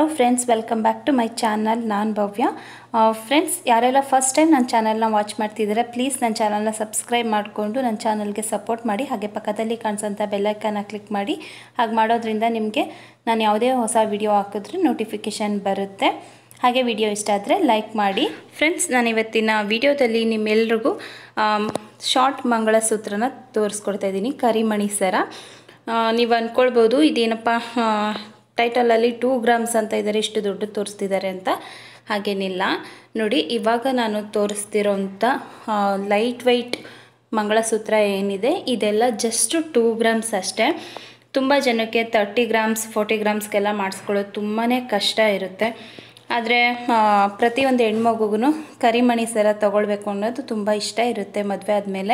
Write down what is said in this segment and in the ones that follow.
friends welcome back to my channel ನಾನು Bhavya friends ಯಾರೆಲ್ಲ first time ನನ್ನ ಚಾನಲ್ನ ವಾಚ್ ಮಾಡ್ತಿದ್ದೀರಾ ಪ್ಲೀಸ್ ನನ್ನ ಚಾನಲ್ನ ಸಬ್ಸ್ಕ್ರೈಬ್ ಮಾಡಿಕೊಂಡು ನನ್ನ ಚಾನಲ್ಗೆ ಸಪೋರ್ಟ್ ಮಾಡಿ ಹಾಗೆ ಪಕ್ಕದಲ್ಲಿ ಕಾಣಿಸೋಂಥ ಬೆಲ್ಲೈಕನ್ನ ಕ್ಲಿಕ್ ಮಾಡಿ ಹಾಗೆ ಮಾಡೋದ್ರಿಂದ ನಿಮಗೆ ನಾನು ಯಾವುದೇ ಹೊಸ ವಿಡಿಯೋ ಹಾಕಿದ್ರೆ ನೋಟಿಫಿಕೇಷನ್ ಬರುತ್ತೆ ಹಾಗೆ ವಿಡಿಯೋ ಇಷ್ಟ ಆದರೆ ಲೈಕ್ ಮಾಡಿ ಫ್ರೆಂಡ್ಸ್ ನಾನು ಇವತ್ತಿನ ವಿಡಿಯೋದಲ್ಲಿ ನಿಮ್ಮೆಲ್ರಿಗೂ ಶಾರ್ಟ್ ಮಂಗಳಸೂತ್ರನ ತೋರಿಸ್ಕೊಡ್ತಾ ಇದ್ದೀನಿ ಕರಿಮಣಿ ಸರ ನೀವು ಅಂದ್ಕೊಳ್ಬೋದು ಇದೇನಪ್ಪ ಟೈಟಲಲ್ಲಿ ಟೂ ಗ್ರಾಮ್ಸ್ ಅಂತ ಇದ್ದಾರೆ ಇಷ್ಟು ದೊಡ್ಡ ತೋರಿಸ್ತಿದ್ದಾರೆ ಅಂತ ಹಾಗೇನಿಲ್ಲ ನೋಡಿ ಇವಾಗ ನಾನು ತೋರಿಸ್ತಿರೋಂಥ ಲೈಟ್ ವೈಟ್ ಮಂಗಳಸೂತ್ರ ಏನಿದೆ ಇದೆಲ್ಲ ಜಸ್ಟ್ ಟೂ ಗ್ರಾಮ್ಸ್ ಅಷ್ಟೇ ತುಂಬ ಜನಕ್ಕೆ ತರ್ಟಿ ಗ್ರಾಮ್ಸ್ ಫೋರ್ಟಿ ಗ್ರಾಮ್ಸ್ಗೆಲ್ಲ ಮಾಡಿಸ್ಕೊಳ್ಳೋದು ತುಂಬಾ ಕಷ್ಟ ಇರುತ್ತೆ ಆದರೆ ಪ್ರತಿಯೊಂದು ಹೆಣ್ಮಗುಗೂ ಕರಿಮಣಿ ಸರ ತೊಗೊಳ್ಬೇಕು ಅನ್ನೋದು ತುಂಬ ಇಷ್ಟ ಇರುತ್ತೆ ಮದುವೆ ಆದಮೇಲೆ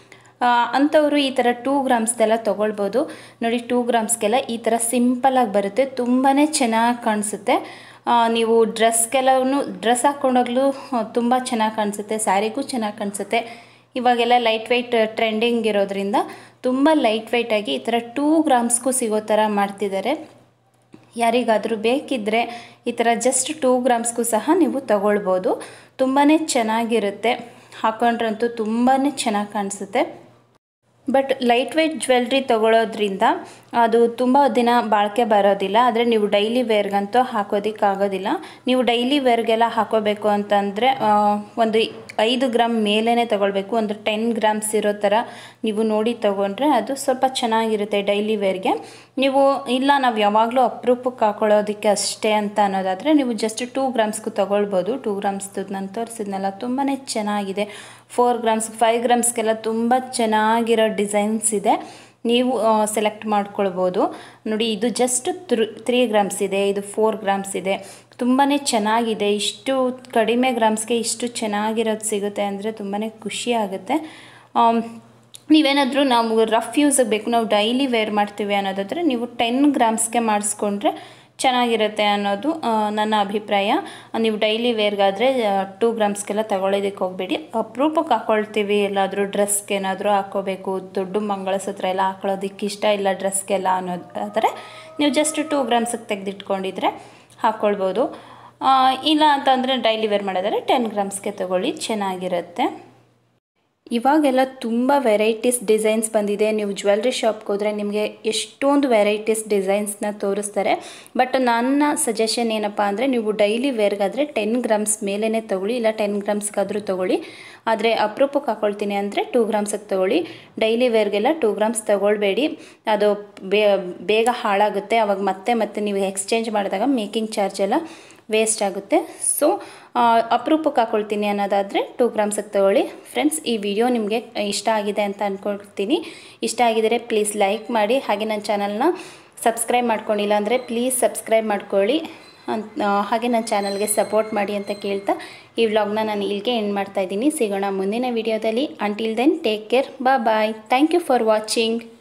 ಅಂಥವರು ಈ ಥರ ಟೂ ಗ್ರಾಮ್ಸ್ದೆಲ್ಲ ತೊಗೊಳ್ಬೋದು ನೋಡಿ ಟೂ ಗ್ರಾಮ್ಸ್ಗೆಲ್ಲ ಈ ಥರ ಸಿಂಪಲಾಗಿ ಬರುತ್ತೆ ತುಂಬಾ ಚೆನ್ನಾಗಿ ಕಾಣಿಸುತ್ತೆ ನೀವು ಡ್ರೆಸ್ಗೆಲ್ಲವೂ ಡ್ರೆಸ್ ಹಾಕ್ಕೊಂಡೋಗ್ಲೂ ತುಂಬ ಚೆನ್ನಾಗಿ ಕಾಣಿಸುತ್ತೆ ಸ್ಯಾರಿಗೂ ಚೆನ್ನಾಗಿ ಕಾಣಿಸುತ್ತೆ ಇವಾಗೆಲ್ಲ ಲೈಟ್ ವೆಯ್ಟ್ ಟ್ರೆಂಡಿಂಗ್ ಇರೋದ್ರಿಂದ ತುಂಬ ಲೈಟ್ ವೆಯ್ಟಾಗಿ ಈ ಥರ ಟೂ ಗ್ರಾಮ್ಸ್ಗೂ ಸಿಗೋ ಥರ ಮಾಡ್ತಿದ್ದಾರೆ ಯಾರಿಗಾದರೂ ಬೇಕಿದ್ದರೆ ಈ ಥರ ಜಸ್ಟ್ ಟೂ ಗ್ರಾಮ್ಸ್ಗೂ ಸಹ ನೀವು ತಗೊಳ್ಬೋದು ತುಂಬಾ ಚೆನ್ನಾಗಿರುತ್ತೆ ಹಾಕೊಂಡ್ರಂತೂ ತುಂಬಾ ಚೆನ್ನಾಗಿ ಕಾಣಿಸುತ್ತೆ ಬಟ್ ಲೈಟ್ ವೆಯ್ಟ್ ಜ್ಯುವೆಲ್ರಿ ತೊಗೊಳೋದ್ರಿಂದ ಅದು ತುಂಬ ದಿನ ಬಾಳಿಕೆ ಬರೋದಿಲ್ಲ ಆದರೆ ನೀವು ಡೈಲಿ ವೇರ್ಗಂತೂ ಹಾಕೋದಕ್ಕಾಗೋದಿಲ್ಲ ನೀವು ಡೈಲಿ ವೇರ್ಗೆಲ್ಲ ಹಾಕೋಬೇಕು ಅಂತಂದರೆ ಒಂದು ಐದು ಗ್ರಾಮ್ ಮೇಲೇ ತೊಗೊಳ್ಬೇಕು ಒಂದು ಟೆನ್ ಗ್ರಾಮ್ಸ್ ಇರೋ ಥರ ನೀವು ನೋಡಿ ತೊಗೊಂಡ್ರೆ ಅದು ಸ್ವಲ್ಪ ಚೆನ್ನಾಗಿರುತ್ತೆ ಡೈಲಿ ವೇರ್ಗೆ ನೀವು ಇಲ್ಲ ನಾವು ಯಾವಾಗಲೂ ಅಪರೂಪಕ್ಕೆ ಹಾಕೊಳ್ಳೋದಕ್ಕೆ ಅಷ್ಟೇ ಅಂತ ಅನ್ನೋದಾದರೆ ನೀವು ಜಸ್ಟ್ ಟೂ ಗ್ರಾಮ್ಸ್ಗೂ ತೊಗೊಳ್ಬೋದು ಟೂ ಗ್ರಾಮ್ಸ್ದು ನಾನು ತೋರಿಸಿದ್ನಲ್ಲ ತುಂಬಾ ಚೆನ್ನಾಗಿದೆ ಫೋರ್ ಗ್ರಾಮ್ಸ್ ಫೈವ್ ಗ್ರಾಮ್ಸ್ಗೆಲ್ಲ ತುಂಬ ಚೆನ್ನಾಗಿರೋ ಡಿಸೈನ್ಸ್ ಇದೆ ನೀವು ಸೆಲೆಕ್ಟ್ ಮಾಡ್ಕೊಳ್ಬೋದು ನೋಡಿ ಇದು ಜಸ್ಟ್ ತ್ರೀ ತ್ರೀ ಗ್ರಾಮ್ಸ್ ಇದೆ ಇದು ಫೋರ್ ಗ್ರಾಮ್ಸ್ ಇದೆ ತುಂಬಾ ಚೆನ್ನಾಗಿದೆ ಇಷ್ಟು ಕಡಿಮೆ ಗ್ರಾಮ್ಸ್ಗೆ ಇಷ್ಟು ಚೆನ್ನಾಗಿರೋದು ಸಿಗುತ್ತೆ ಅಂದರೆ ತುಂಬಾ ಖುಷಿ ಆಗುತ್ತೆ ನೀವೇನಾದರೂ ನಾವು ರಫ್ ಯೂಸಿಗೆ ಬೇಕು ನಾವು ಡೈಲಿ ವೇರ್ ಮಾಡ್ತೀವಿ ಅನ್ನೋದಾದರೆ ನೀವು ಟೆನ್ ಗ್ರಾಮ್ಸ್ಗೆ ಮಾಡಿಸ್ಕೊಂಡ್ರೆ ಚೆನ್ನಾಗಿರುತ್ತೆ ಅನ್ನೋದು ನನ್ನ ಅಭಿಪ್ರಾಯ ನೀವು ಡೈಲಿ ವೇರ್ಗಾದರೆ ಟೂ ಗ್ರಾಮ್ಸ್ಗೆಲ್ಲ ತಗೊಳ್ಳೋದಕ್ಕೆ ಹೋಗಬೇಡಿ ಅಪರೂಪಕ್ಕೆ ಹಾಕ್ಕೊಳ್ತೀವಿ ಎಲ್ಲಾದರೂ ಡ್ರೆಸ್ಗೆ ಏನಾದರೂ ಹಾಕ್ಕೋಬೇಕು ದೊಡ್ಡ ಮಂಗಳಸೂತ್ರ ಎಲ್ಲ ಹಾಕೊಳ್ಳೋದಕ್ಕೆ ಇಷ್ಟ ಇಲ್ಲ ಡ್ರೆಸ್ಗೆಲ್ಲ ಅನ್ನೋದಾದರೆ ನೀವು ಜಸ್ಟ್ ಟೂ ಗ್ರಾಮ್ಸಿಗೆ ತೆಗೆದಿಟ್ಕೊಂಡಿದ್ರೆ ಹಾಕ್ಕೊಳ್ಬೋದು ಇಲ್ಲ ಅಂತಂದರೆ ಡೈಲಿ ವೇರ್ ಮಾಡೋದಾದರೆ ಟೆನ್ ಗ್ರಾಮ್ಸ್ಗೆ ತೊಗೊಳ್ಳಿ ಚೆನ್ನಾಗಿರುತ್ತೆ ಇವಾಗೆಲ್ಲ ತುಂಬ ವೆರೈಟೀಸ್ ಡಿಸೈನ್ಸ್ ಬಂದಿದೆ ನೀವು ಜ್ಯುವೆಲ್ರಿ ಶಾಪ್ಗೆ ಹೋದರೆ ನಿಮಗೆ ಎಷ್ಟೊಂದು ವೆರೈಟೀಸ್ ಡಿಸೈನ್ಸ್ನ ತೋರಿಸ್ತಾರೆ ಬಟ್ ನನ್ನ ಸಜೆಷನ್ ಏನಪ್ಪ ಅಂದರೆ ನೀವು ಡೈಲಿ ವೇರ್ಗಾದರೆ ಟೆನ್ ಗ್ರಾಮ್ಸ್ ಮೇಲೇ ತೊಗೊಳ್ಳಿ ಇಲ್ಲ ಟೆನ್ ಗ್ರಾಮ್ಸ್ಗಾದರೂ ತೊಗೊಳ್ಳಿ ಆದರೆ ಅಪರೂಪಕ್ಕೆ ಹಾಕ್ಕೊಳ್ತೀನಿ ಅಂದರೆ ಟೂ ಗ್ರಾಮ್ಸಿಗೆ ತೊಗೊಳ್ಳಿ ಡೈಲಿ ವೇರ್ಗೆಲ್ಲ ಟೂ ಗ್ರಾಮ್ಸ್ ತೊಗೊಳ್ಬೇಡಿ ಅದು ಬೇಗ ಹಾಳಾಗುತ್ತೆ ಅವಾಗ ಮತ್ತೆ ಮತ್ತೆ ನೀವು ಎಕ್ಸ್ಚೇಂಜ್ ಮಾಡಿದಾಗ ಮೇಕಿಂಗ್ ಚಾರ್ಜ್ ಎಲ್ಲ ವೇಸ್ಟ್ ಆಗುತ್ತೆ ಸೊ ಅಪರೂಪಕ್ಕೆ ಹಾಕ್ಕೊಳ್ತೀನಿ ಅನ್ನೋದಾದರೆ ಟೂ ಗ್ರಾಮ್ಸಿಗೆ ತೊಗೊಳ್ಳಿ ಫ್ರೆಂಡ್ಸ್ ಈ ವಿಡಿಯೋ ನಿಮಗೆ ಇಷ್ಟ ಆಗಿದೆ ಅಂತ ಅಂದ್ಕೊಳ್ತೀನಿ ಇಷ್ಟ ಆಗಿದರೆ ಪ್ಲೀಸ್ ಲೈಕ್ ಮಾಡಿ ಹಾಗೆ ನನ್ನ ಚಾನಲ್ನ ಸಬ್ಸ್ಕ್ರೈಬ್ ಮಾಡ್ಕೊಂಡಿಲ್ಲ ಅಂದರೆ ಪ್ಲೀಸ್ ಸಬ್ಸ್ಕ್ರೈಬ್ ಮಾಡ್ಕೊಳ್ಳಿ ಅಂತ ಹಾಗೆ ನನ್ನ ಚಾನಲ್ಗೆ ಸಪೋರ್ಟ್ ಮಾಡಿ ಅಂತ ಕೇಳ್ತಾ ಈ ವ್ಲಾಗ್ನ ನಾನು ಇಲ್ಲಿಗೆ ಎಂಡ್ ಮಾಡ್ತಾಯಿದ್ದೀನಿ ಸಿಗೋಣ ಮುಂದಿನ ವಿಡಿಯೋದಲ್ಲಿ until then take care bye bye thank you for watching